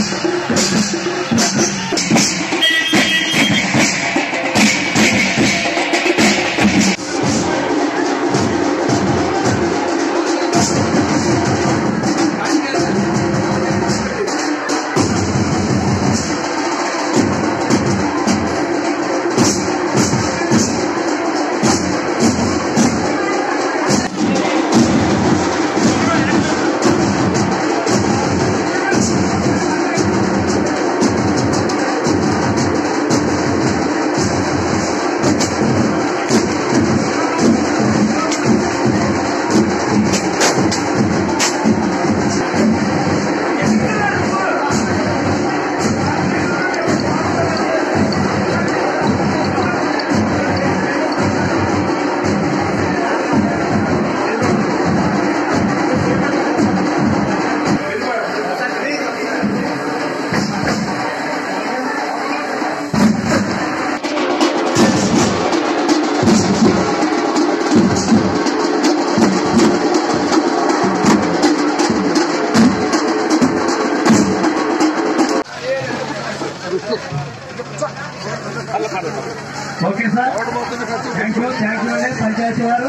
Okay sir thank you thank you అండి పంచాయతీ వారు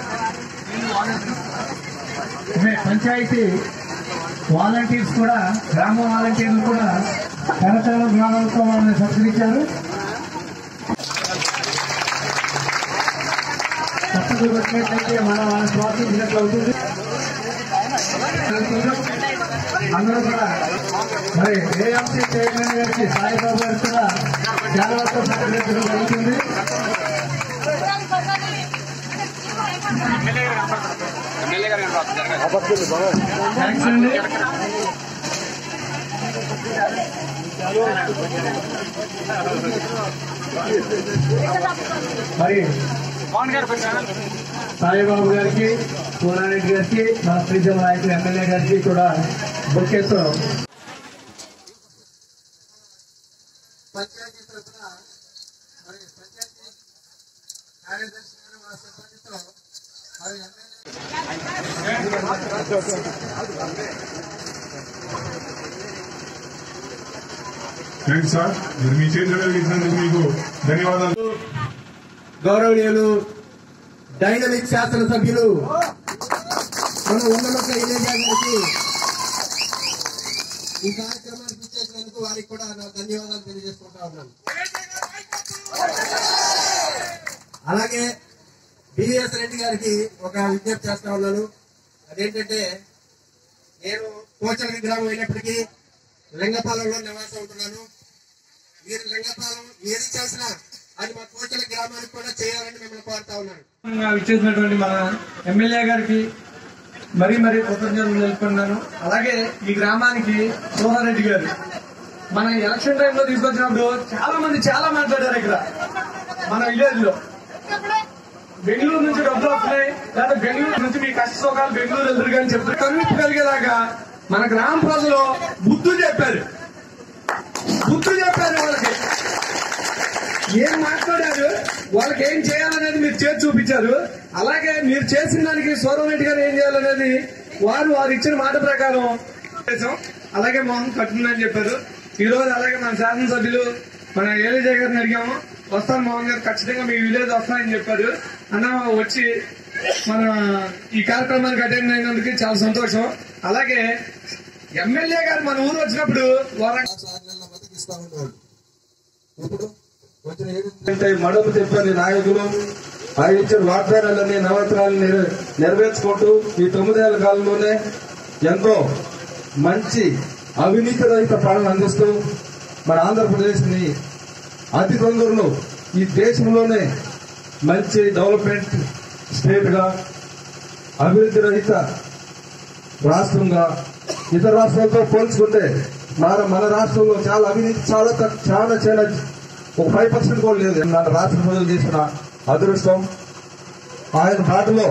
ఇదే పంచాయతీ వాలంటీర్స్ కూడా గ్రామ వాలంటీర్లు కూడా కరతల గ్రామాలతో వాళ్ళని సత్కరించారు తప్పదు కొట్టినట్లయితే మన వాళ్ళ ప్రోత్సహించినట్లు అవుతుంది అందరూ కూడా మరి ఏఎంసీ చైర్మన్ గారికి సాయిబాబు గారు కూడా చాలా వరకు సహకరించడం జరుగుతుంది థ్యాంక్స్ అండి మరి సాయిబాబు గారికి పూనారెడ్డి గారికి మా ప్రీతం నాయకులు ఎమ్మెల్యే గారికి కూడా బొక్కేతో పంచాయతీ తరఫున మరి పంచాయతీ కార్యదర్శి గారు మా సిబ్బందితో మరి ఎమ్మెల్యే థ్యాంక్స్ సార్ మీరు మీ చేతులు ఇచ్చినందుకు మీకు ధన్యవాదాలు గౌరవనీయులు డైనమిక్ శాసనసభ్యులు మన ఉన్నమక్క ఇలేజా గారికి ఈ కార్యక్రమానికి ఇచ్చేసినందుకు వారికి కూడా నా ధన్యవాదాలు తెలియజేసుకుంటా ఉన్నాను అలాగే బివిఎస్ రెడ్డి గారికి ఒక విజ్ఞప్తి చేస్తా ఉన్నాను అదేంటంటే నేను కోచలకి గ్రామం అయినప్పటికీ లింగపాలెంలో నివాసం ఉంటున్నాను మీరు లింగపాలెం ఏది చేసినా అది మా కోచల గ్రామానికి కూడా చేయాలని మిమ్మల్ని కోరుతా ఉన్నాను ఇచ్చేసినటువంటి మన ఎమ్మెల్యే గారికి మరీ మరీ కృతజ్ఞతలు తెలుపుకున్నాను అలాగే ఈ గ్రామానికి సోహారెడ్డి గారు మన ఎలక్షన్ టైంలో తీసుకొచ్చినప్పుడు చాలా మంది చాలా మాట్లాడారు ఇక్కడ మన విలేజ్ లో బెంగళూరు నుంచి డబ్బులు వస్తున్నాయి లేదా బెంగళూరు నుంచి మీ కష్ట సుఖాలు బెంగళూరు వెళ్తారు కానీ చెప్తారు కనువిప్పు కలిగేదాకా మన గ్రామ ప్రజలు బుద్ధులు చెప్పారు బుద్ధులు చెప్పారు వాళ్ళకి ఏం మాట్లాడారు వాళ్ళకి ఏం చేయాలనేది మీరు చేసి చూపించారు అలాగే మీరు చేసిన దానికి సూర్యరెడ్డి గారు ఏం చేయాలనేది వారు వారు ఇచ్చిన మాట ప్రకారం చేసాం. అలాగే మోహన్ కట్టుందని చెప్పారు ఈ రోజు అలాగే మన శాసనసభ్యులు మన ఏలిజయ్ గారిని అడిగాము వస్తాను మోహన్ గారు ఖచ్చితంగా మీ విలేజ్ వస్తానని చెప్పారు అన్న వచ్చి మన ఈ కార్యక్రమానికి అటెండ్ అయినందుకు చాలా సంతోషం అలాగే ఎమ్మెల్యే గారు మన ఊరు వచ్చినప్పుడు వారు ఆరు నెలల బతికిస్తా ఉండేవాళ్ళు ఇప్పుడు కొంచెం ఏడు అంటే మడమ తిప్పని నాయకులు ఆయన ఇచ్చిన వాగ్దానాలన్నీ నవత్రాలు నెర- నెరవేర్చుకుంటూ ఈ తొమ్మిదేళ్ల కాలంలోనే ఎంతో మంచి అవినీతి రహిత పాలన అందిస్తూ మన ఆంధ్రప్రదేశ్ ని అతి తొందరలో ఈ దేశంలోనే మంచి డెవలప్మెంట్ స్టేట్ గా అభివృద్ధి రహిత రాష్ట్రంగా ఇతర రాష్ట్రాలతో పోల్చుకుంటే మన మన రాష్ట్రంలో చాలా అవినీతి చాలా తక్- చాలా చాలా ఒక ఫైవ్ పర్సెంట్ కూడా లేదు మన రాష్ట్ర ప్రజలు చేసిన అదృష్టం ఆయన బాటలో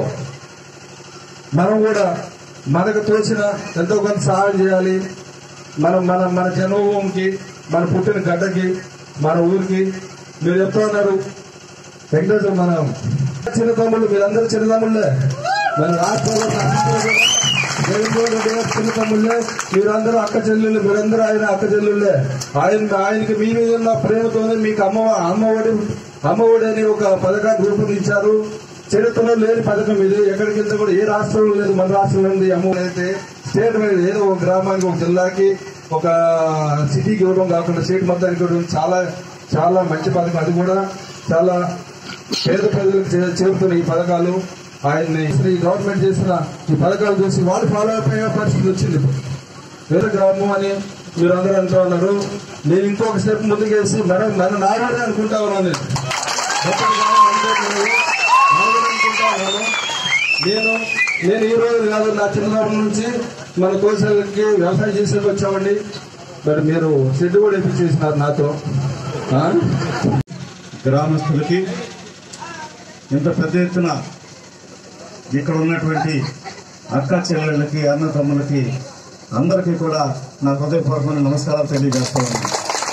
మనం కూడా మనకు తోచిన ఎంతో కొంత సహాయం చేయాలి మనం మన మన జన్మభూమికి మన పుట్టిన గడ్డకి మన ఊరికి మీరు చెప్తా ఉన్నారు వెంకటేశ్వర మనం చిన్న తమ్ముళ్ళు మీరందరూ చిన్న తమ్ముళ్ళే మన రాష్ట్రంలో జగన్మోహన్ రెడ్డి గారు చిన్న తమ్ముళ్ళే మీరందరూ అక్క చెల్లెళ్ళు మీరందరూ ఆయన అక్క చెల్లెళ్ళే ఆయన ఆయనకి మీ మీద ఉన్న ప్రేమతోనే మీకు అమ్మ అమ్మఒడి అమ్మఒడి అని ఒక పథకాన్ని రూపొందించారు చరిత్రలో లేని పథకం ఇది ఎక్కడికి వెళ్తే కూడా ఏ రాష్ట్రంలో లేదు మన రాష్ట్రంలో ఉంది అమ్మఒడి అయితే స్టేట్ వైడ్ ఏదో ఒక గ్రామానికి ఒక జిల్లాకి ఒక సిటీకి ఇవ్వడం కాకుండా స్టేట్ మొత్తానికి ఇవ్వడం చాలా చాలా మంచి పథకం అది కూడా చాలా పేద ప్రజలకు చే- చేరుతున్న ఈ పథకాలు ఆయన్ని ఈ గవర్నమెంట్ చేసిన ఈ పథకాలు చూసి వాళ్ళు ఫాలో అయిపోయే పరిస్థితి వచ్చింది ఇప్పుడు. వేరే గ్రామం అని మీరు అందరూ అంటూ ఉన్నారు నేను ఇంకొక స్టెప్ ముందుకేసి మేడం నన్ను నారాయణ అనుకుంటా ఉన్నాను నేను గొప్పది కాదు, అనుకోవట్లేదు. నారాయణ అనుకుంటా ఉన్నాను. నేను నేను ఈ రోజు కాదు నా చిన్నప్పటి నుంచి మన కోసలకి వ్యవసాయం చేసేకి వచ్చామండి మరి మీరు షెడ్ కూడా వేపించేసినారు నాతో ఆ? గ్రామస్తులకి ఇంత పెద్ద ఎత్తున ఇక్కడ ఉన్నటువంటి అక్క చెల్లెళ్ళకి అన్న తమ్ములకి అందరికీ కూడా నా హృదయపూర్వకమైన నమస్కారాలు తెలియజేస్తా ఉన్నాను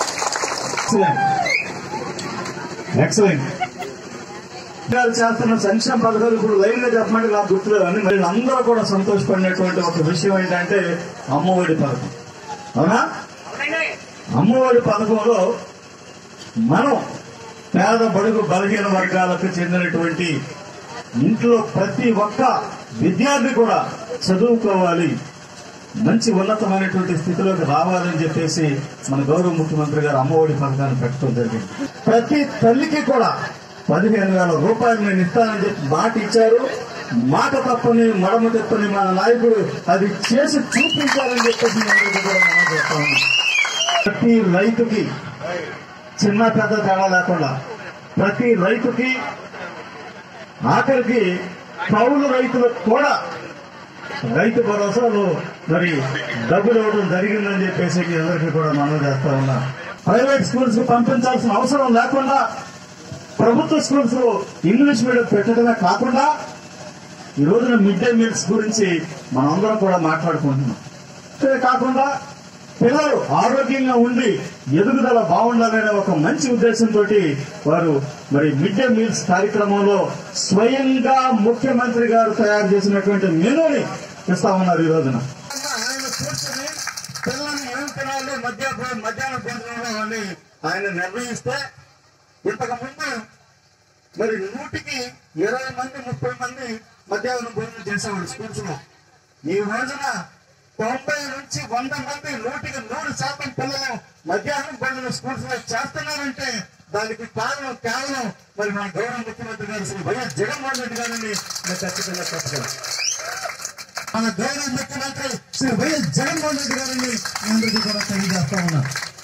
ఎక్సలెంట్ గారు చేస్తున్న సంక్షేమ పథకాలు ఇప్పుడు లైన్ గా చెప్పమంటే నాకు గుర్తులేదు అని మరి అందరూ కూడా సంతోషపడినటువంటి ఒక విషయం ఏంటంటే అమ్మఒడి పథకం అవునా అమ్మఒడి పథకంలో మనం పేద బడుగు బలహీన వర్గాలకు చెందినటువంటి ఇంట్లో ప్రతి ఒక్క విద్యార్థి కూడా చదువుకోవాలి మంచి ఉన్నతమైనటువంటి స్థితిలోకి రావాలని చెప్పేసి మన గౌరవ ముఖ్యమంత్రి గారు అమ్మఒడి పథకాన్ని పెట్టడం జరిగింది ప్రతి తల్లికి కూడా పదిహేను వేల రూపాయలు నేను ఇస్తానని చెప్పి మాట ఇచ్చారు మాట తప్పని మడమ తప్పని మన నాయకుడు అది చేసి చూపించారని చెప్పేసి మీ అందరికీ కూడా మనం చెప్తా ఉన్నాం. ప్రతి రైతుకి చిన్న పెద్ద తేడా లేకుండా ప్రతి రైతుకి ఆఖరికి కౌలు రైతులకు కూడా రైతు భరోసాలో మరి డబ్బులు ఇవ్వడం జరిగిందని చెప్పేసి మీ అందరికీ కూడా మనం చేస్తా ఉన్నా ప్రైవేట్ స్కూల్స్ కు పంపించాల్సిన అవసరం లేకుండా ప్రభుత్వ స్కూల్స్ లో ఇంగ్లీష్ మీడియం పెట్టడమే కాకుండా ఈ రోజున మిడ్ డే మీల్స్ గురించి మనందరం కూడా మాట్లాడుకుంటున్నాం అంతే కాకుండా పిల్లలు ఆరోగ్యంగా ఉండి ఎదుగుదల బాగుండాలనే ఒక మంచి ఉద్దేశంతో వారు మరి మిడ్ డే మీల్స్ కార్యక్రమంలో స్వయంగా ముఖ్యమంత్రి గారు తయారు చేసినటువంటి మెనూని ఇస్తా ఉన్నారు ఈ రోజున ఆయన కూర్చొని పిల్లల్ని ఏం తినాలి మధ్య మధ్యాహ్న భోజనంలో అని ఆయన నిర్ణయిస్తే ఇంతకు ముందు మరి నూటికి ఇరవై మంది ముప్పై మంది మధ్యాహ్నం భోజనం చేసేవాడు స్కూల్స్ లో ఈ రోజున తొంభై నుంచి వంద మంది నూటికి నూరు శాతం పిల్లలు మధ్యాహ్నం భోజనం స్కూల్స్ లో చేస్తున్నారంటే దానికి కారణం కేవలం మరి మన గౌరవ ముఖ్యమంత్రి గారు శ్రీ వైఎస్ జగన్మోహన్ రెడ్డి గారిని నేను ఖచ్చితంగా చెప్పగలను మన గౌరవ ముఖ్యమంత్రి శ్రీ వైఎస్ జగన్మోహన్ రెడ్డి గారిని మీ అందరికీ కూడా తెలియజేస్తా ఉన్నా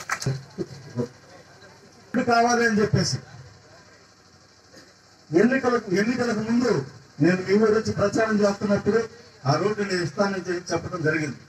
కావాలి అని చెప్పేసి ఎన్నికలకు ఎన్నికలకు ముందు నేను మీ ఊరు వచ్చి ప్రచారం చేస్తున్నప్పుడు ఆ రోడ్డు నేను ఇస్తానని చెప్పి చెప్పడం జరిగింది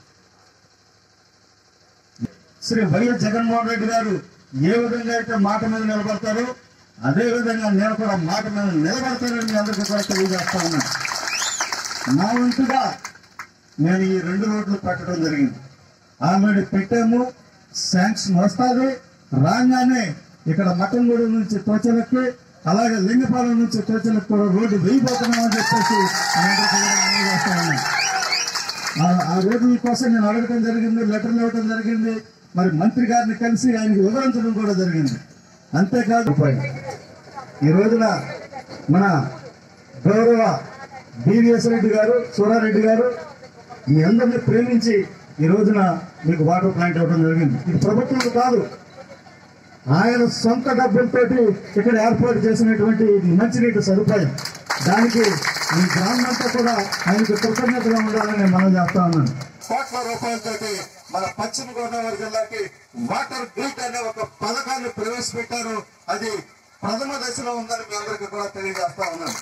శ్రీ వైఎస్ జగన్మోహన్ రెడ్డి గారు ఏ విధంగా అయితే మాట మీద నిలబడతారో అదే విధంగా నేను కూడా మాట మీద నిలబడతానని మీ అందరికీ కూడా తెలియజేస్తా ఉన్నాను నా వంతుగా నేను ఈ రెండు రోడ్లు పెట్టడం జరిగింది ఆల్రెడీ పెట్టాము శాంక్షన్ వస్తుంది రాగానే ఇక్కడ మటన్గూడ నుంచి తోచలకి అలాగే లింగపాలెం నుంచి తోచలకు కూడా రోడ్డు వేయబోతున్నామని చెప్పేసి మీ అందరికీ కూడా మనవి చేస్తా ఉన్నాను. ఆ- ఆ రోడ్ల కోసం నేను అడగటం జరిగింది లెటర్లు ఇవ్వడం జరిగింది మరి మంత్రి గారిని కలిసి ఆయనకు వివరించడం కూడా జరిగింది అంతేకాదు రూపాయలు ఈ రోజున మన గౌరవ బివిఎస్ రెడ్డి గారు సూరారెడ్డి గారు మీ అందరినీ ప్రేమించి ఈ రోజున మీకు వాటర్ ప్లాంట్ ఇవ్వడం జరిగింది ఇది ప్రభుత్వం కాదు ఆయన సొంత డబ్బులతో ఇక్కడ ఏర్పాటు చేసినటువంటి ఇది మంచినీటి సదుపాయం దానికి ఈ గ్రామం అంతా కూడా ఆయనకు కృతజ్ఞతగా ఉండాలని మనం చేస్తా ఉన్నాను కోట్ల రూపాయలతోటి మన పశ్చిమ గోదావరి జిల్లాకి వాటర్ గ్రిడ్ అనే ఒక పథకాన్ని ప్రవేశపెట్టారు అది ప్రథమ దశలో ఉందని మీ అందరికీ కూడా తెలియజేస్తా ఉన్నాను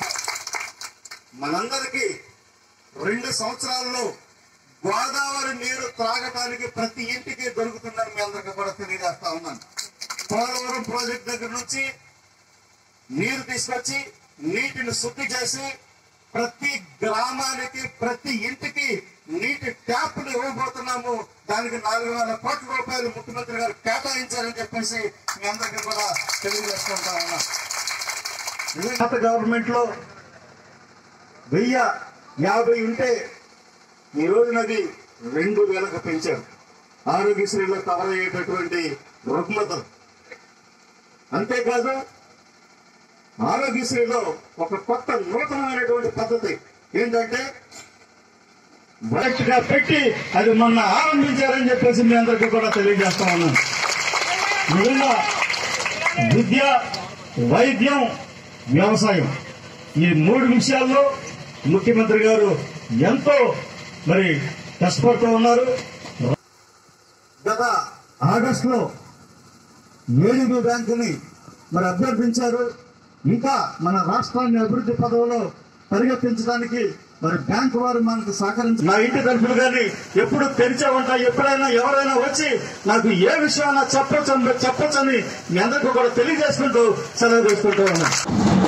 మనందరికీ రెండు సంవత్సరాల్లో గోదావరి నీరు త్రాగటానికి ప్రతి ఇంటికి దొరుకుతుందని మీ అందరికీ కూడా తెలియజేస్తా ఉన్నాను పోలవరం ప్రాజెక్ట్ దగ్గర నుంచి నీరు తీసుకొచ్చి నీటిని శుద్ధి చేసి ప్రతి గ్రామానికి ప్రతి ఇంటికి నీటి ట్యాప్లు ఇవ్వబోతున్నాము దానికి నాలుగు వేల కోట్ల రూపాయలు ముఖ్యమంత్రి గారు కేటాయించారని చెప్పేసి మీ అందరికీ కూడా తెలియజేసుకుంటా ఉన్నా గత గవర్నమెంట్ లో వెయ్యి యాభై ఉంటే ఈ రోజునది రెండు వేలకు పెంచారు ఆరోగ్యశ్రీలో కవర్ అయ్యేటటువంటి రుగ్మతలు అంతేకాదు ఆరోగ్యశ్రీలో ఒక కొత్త నూతనమైనటువంటి పద్ధతి ఏంటంటే డైరెక్ట్ గా పెట్టి అది మొన్న ఆరంభించారని చెప్పేసి మీ అందరికీ కూడా తెలియజేస్తా ఉన్నాను నిజంగా విద్య వైద్యం వ్యవసాయం ఈ మూడు విషయాల్లో ముఖ్యమంత్రి గారు ఎంతో మరి కష్టపడుతూ ఉన్నారు గత ఆగస్టులో ఏడుగు బ్యాంకుని మరి అభ్యర్థించారు ఇంకా మన రాష్ట్రాన్ని అభివృద్ధి పదవిలో పరిగెత్తించడానికి మరి బ్యాంకు వారు మనకు సహకరించి నా ఇంటి తలుపులు కానీ ఎప్పుడు తెరిచే ఉంటా ఎప్పుడైనా ఎవరైనా వచ్చి నాకు ఏ విషయాన్ని చెప్పొచ్చు చెప్పొచ్చని మీ అందరికీ కూడా తెలియజేసుకుంటూ సెలవు చేసుకుంటూ ఉన్నాను